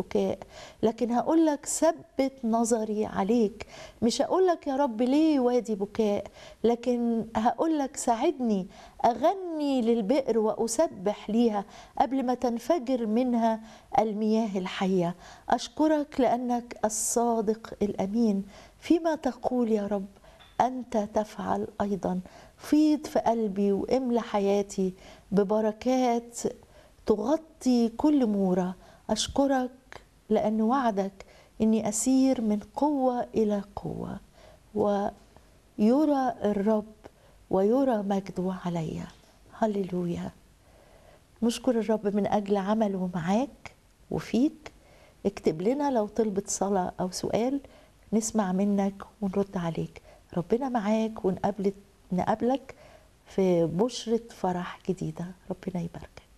بكاء لكن هقول لك ثبت نظري عليك مش هقول لك يا رب ليه وادي بكاء لكن هقول لك ساعدني اغني للبئر واسبح ليها قبل ما تنفجر منها المياه الحيه اشكرك لانك الصادق الامين فيما تقول يا رب انت تفعل ايضا فيض في قلبي واملى حياتي ببركات تغطي كل مورة أشكرك لأن وعدك إني أسير من قوة إلى قوة ويرى الرب ويرى مجده علي هللويا نشكر الرب من أجل عمله معاك وفيك اكتب لنا لو طلبت صلاة أو سؤال نسمع منك ونرد عليك ربنا معاك ونقابلك نقابلك في بشرة فرح جديدة ربنا يباركك